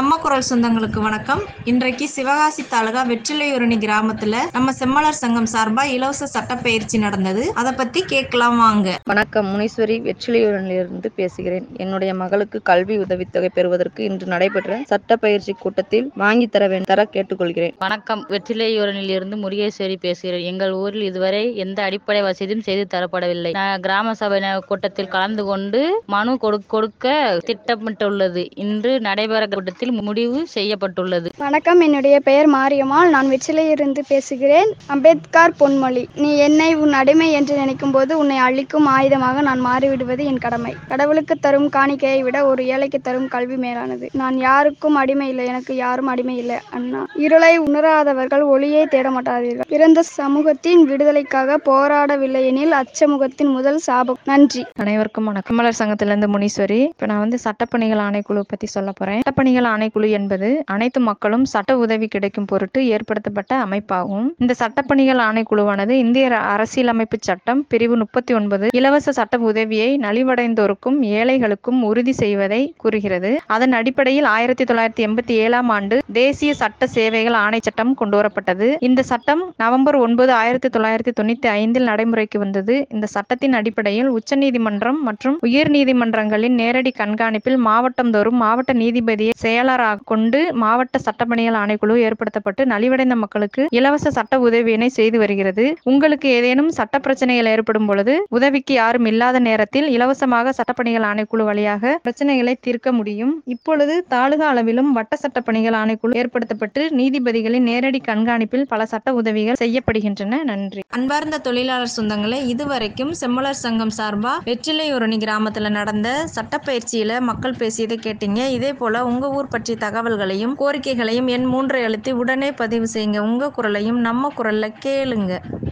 நம்ம குரல் சொந்தங்களுக்கு வணக்கம் இன்றைக்கு சிவகாசி தாலுகா வெற்றிலையூரணி கிராமத்துல நம்ம செம்மலர் சங்கம் சார்பா இலவச சட்டப்பயிற்சி நடந்தது அதை பத்தி கேட்கலாம் வாங்க வணக்கம் முனீஸ்வரி வெற்றிலையூரிலிருந்து பேசுகிறேன் என்னுடைய மகளுக்கு கல்வி உதவித்தொகை பெறுவதற்கு இன்று நடைபெற்ற சட்ட பயிற்சி கூட்டத்தில் வாங்கி தர வேண்டும் தர கேட்டுக்கொள்கிறேன் வணக்கம் வெற்றிலையூரனில் இருந்து முருகேஸ்வரி பேசுகிறேன் எங்கள் ஊரில் இதுவரை எந்த அடிப்படை வசதியும் செய்து தரப்படவில்லை நான் கிராம சபை ந- கூட்டத்தில் கலந்து கொண்டு மனு கொடு- கொடுக்க திட்டமிட்டுள்ளது இன்று நடைபெற கூட்டத்தில் முடிவு செய்யப்பட்டுள்ளது வணக்கம் என்னுடைய பெயர் மாரியம்மாள் நான் வெற்றிலையிலிருந்து பேசுகிறேன் அம்பேத்கர் பொன்மொழி நீ என்னை உன் அடிமை என்று நினைக்கும் போது உன்னை அழிக்கும் ஆயுதமாக நான் மாறிவிடுவது என் கடமை கடவுளுக்கு தரும் காணிக்கையை விட ஒரு ஏழைக்கு தரும் கல்வி மேலானது நான் யாருக்கும் அடிமை இல்லை எனக்கு யாரும் அடிமை இல்லை அண்ணா இருளை உணராதவர்கள் ஒளியை தேட மாட்டாதீர்கள் பிறந்த சமூகத்தின் விடுதலைக்காக போராடவில்லை எனில் அச்சமூகத்தின் முதல் சாபம் நன்றி அனைவருக்கும் வணக்கம் கமலர் சங்கத்திலிருந்து முனீஸ்வரி இப்போ நான் வந்து சட்டப்பணிகள் ஆணைக்குழு பற்றி சொல்ல போகிறேன் சட்டப்பணிகள் ஆணைக்குழு என்பது அனைத்து மக்களும் சட்ட உதவி கிடைக்கும் பொருட்டு ஏற்படுத்தப்பட்ட அமைப்பாகும் இந்த சட்டப்பணிகள் ஆணைக்குழுவானது இந்திய அர- அரசியலமைப்பு சட்டம் பிரிவு முப்பத்தி ஒன்பது இலவச சட்ட உதவியை நலிவடைந்தோருக்கும் ஏழைகளுக்கும் உறுதி செய்வதை கூறுகிறது அதன் அடிப்படையில் ஆயிரத்தி தொள்ளாயிரத்தி எண்பத்தி ஏழாம் ஆண்டு தேசிய சட்ட சேவைகள் ஆணை சட்டம் கொண்டுவரப்பட்டது இந்த சட்டம் நவம்பர் ஒன்பது ஆயிரத்தி தொள்ளாயிரத்தி தொண்ணூத்தி ஐந்தில் நடைமுறைக்கு வந்தது இந்த சட்டத்தின் அடிப்படையில் உச்சநீதிமன்றம் மற்றும் உயர் நீதிமன்றங்களின் நேரடி கண்காணிப்பில் மாவட்டந்தோறும் மாவட்ட நீதிபதியை செயலராக கொண்டு மாவட்ட சட்டப்பணிகள் ஆணைக்குழு ஏற்படுத்தப்பட்டு நலிவடைந்த மக்களுக்கு இலவச சட்ட உதவியினை செய்து வருகிறது உங்களுக்கு ஏதேனும் சட்ட பிரச்சனைகள் ஏற்படும் பொழுது உதவிக்கு யாரும் இல்லாத நேரத்தில் இலவசமாக சட்டப்பணிகள் ஆணைக்குழு வழியாக பிரச்சனைகளை தீர்க்க முடியும் இப்பொழுது தாலுகா அளவிலும் வட்ட சட்டப்பணிகள் ஆணைக்குழு ஏற்படுத்தப்பட்டு நீதிபதிகளின் நேரடி கண்காணிப்பில் பல சட்ட உதவிகள் செய்யப்படுகின்றன நன்றி அன்பார்ந்த தொழிலாளர் சொந்தங்களே இதுவரைக்கும் செம்மலர் சங்கம் சார்பா வெற்றிலையூரணி கிராமத்துல நடந்த சட்டப்பயிற்சியில மக்கள் பேசியதை கேட்டீங்க இதே போல உங்க ஊர் பற்றிய தகவல்களையும் கோரிக்கைகளையும் என் மூன்றை அழுத்தி உடனே பதிவு செய்யுங்க உங்க குரலையும் நம்ம குரல்ல கேளுங்க